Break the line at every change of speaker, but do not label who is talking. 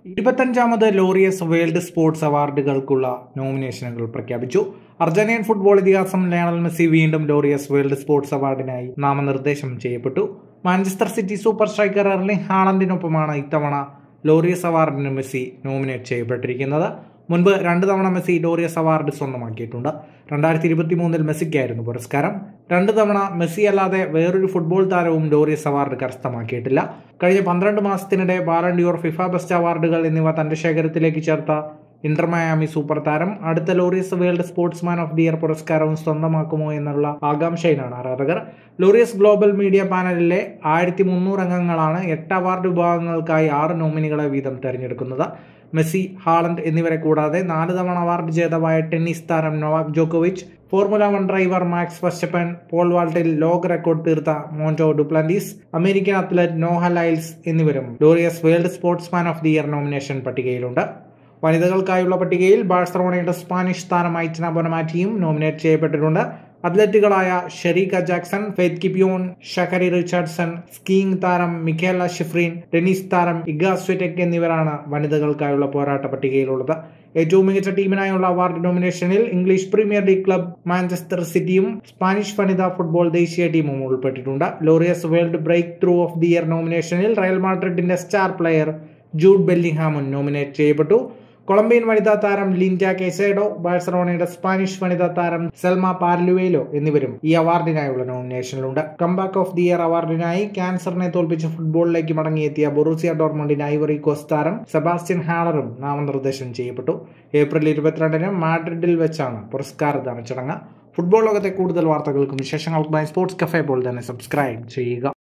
ഇരുപത്തഞ്ചാമത് Laureus World Sports അവാർഡുകൾക്കുള്ള നോമിനേഷനുകൾ പ്രഖ്യാപിച്ചു അർജന്റീൻ ഫുട്ബോൾ ഇതിഹാസം ലയണൽ മെസ്സി വീണ്ടും ലോറിയസ് വേൾഡ് സ്പോർട്സ് അവാർഡിനായി നാമനിർദ്ദേശം ചെയ്യപ്പെട്ടു Manchester City super striker Erling ഹാളണ്ടിനൊപ്പമാണ് ഇത്തവണ ലോറിയസ് അവാർഡിന് മെസ്സി നോമിനേറ്റ് ചെയ്യപ്പെട്ടിരിക്കുന്നത് മുൻപ് രണ്ട് തവണ മെസ്സി ലോറിയസ് അവാർഡ് സ്വന്തമാക്കിയിട്ടുണ്ട് രണ്ടായിരത്തി ഇരുപത്തി മൂന്നിൽ മെസ്സിക്കായിരുന്നു പുരസ്കാരം രണ്ട് തവണ മെസ്സി അല്ലാതെ വേറൊരു ഫുട്ബോൾ താരവും ലോറിയസ് അവാർഡ് കരസ്ഥമാക്കിയിട്ടില്ല കഴിഞ്ഞ പന്ത്രണ്ട് മാസത്തിനിടെ ബാലൻഡിയോർ ഫിഫ ബെസ്റ്റ് അവാർഡുകൾ എന്നിവ തന്റെ ശേഖരത്തിലേക്ക് ചേർത്ത ഇന്റർ മയാമി സൂപ്പർ താരം അടുത്ത Laureus World Sportsman of the year പുരസ്കാരവും സ്വന്തമാക്കുമോ എന്നുള്ള ആകാംക്ഷയിലാണ് ആരാധകർ ലോറിയസ് ഗ്ലോബൽ മീഡിയ പാനലിലെ ആയിരത്തി മുന്നൂറ് അംഗങ്ങളാണ് എട്ട് അവാർഡ് വിഭാഗങ്ങൾക്കായി ആറ് നോമിനികളെ വീതം തെരഞ്ഞെടുക്കുന്നത് മെസ്സി ഹാളണ്ട് എന്നിവരെ കൂടാതെ നാല് തവണ അവാർഡ് ജേതാവായ ടെന്നീസ് താരം നൊവാക് ജോക്കോവിച്ച് Formula One driver Max Verstappen pole വാൾട്ടിൽ ലോക റെക്കോർഡ് തീർത്ത Mondo Duplantis American athlete Noah Lyles എന്നിവരും Laureus World Sportsman of the year nomination പട്ടികയിലുണ്ട് വനിതകൾക്കായുള്ള പട്ടികയിൽ ബാഴ്സലോണയുടെ സ്പാനിഷ് താരം ഐറ്റന ബൊനമാറ്റിയും നോമിനേറ്റ് ചെയ്യപ്പെട്ടിട്ടുണ്ട് അത്ലറ്റുകളായ Shericka Jackson Faith Kipyegon Sha'Carri Richardson skiing താരം മിഖേല ഷിഫ്രീൻ ടെന്നീസ് താരം ഇഗ സ്വെറ്റക് എന്നിവരാണ് വനിതകൾക്കായുള്ള പോരാട്ട പട്ടികയിലുള്ളത് ഏറ്റവും മികച്ച ടീമിനായുള്ള അവാർഡ് നോമിനേഷനിൽ English Premier League club Manchester സിറ്റിയും സ്പാനിഷ് വനിതാ ഫുട്ബോൾ ദേശീയ ടീമും ഉൾപ്പെട്ടിട്ടുണ്ട് Laureus World breakthrough of the year നോമിനേഷനിൽ റയൽ മാഡ്രിഡിന്റെ സ്റ്റാർ പ്ലെയർ ജൂഡ് ബെല്ലിംഗ്ഹാമും നോമിനേറ്റ് ചെയ്യപ്പെട്ടു കൊളംബിയൻ വനിതാ താരം ലിൻഡ കെസേഡോ ബാഴ്സലോണയുടെ സ്പാനിഷ് വനിതാ താരം സെൽമ പാർലുവേലോ എന്നിവരും ഈ അവാർഡിനായുള്ള നോമിനേഷനിലുണ്ട് കംബാക്ക് ഓഫ് ദി ഇയർ അവാർഡിനായി ക്യാൻസറിനെ തോൽപ്പിച്ച് ഫുട്ബോളിലേക്ക് മടങ്ങിയെത്തിയ ബൊറൂസിയ ഡോർമണ്ടിന്റെ ഐവറി കോസ്റ്റ് താരം സെബാസ്റ്റ്യൻ ഹാളറും നാമനിർദ്ദേശം ചെയ്യപ്പെട്ടു ഏപ്രിൽ ഇരുപത്തിരണ്ടിന് മാഡ്രിഡിൽ വെച്ചാണ് പുരസ്കാരദാന ചടങ്ങ് ഫുട്ബോൾ ലോകത്തെ കൂടുതൽ വാർത്തകൾക്കും വിശേഷങ്ങൾക്കുമായി സ്പോർട്സ് കഫേ പോൾ തന്നെ സബ്സ്ക്രൈബ് ചെയ്യുക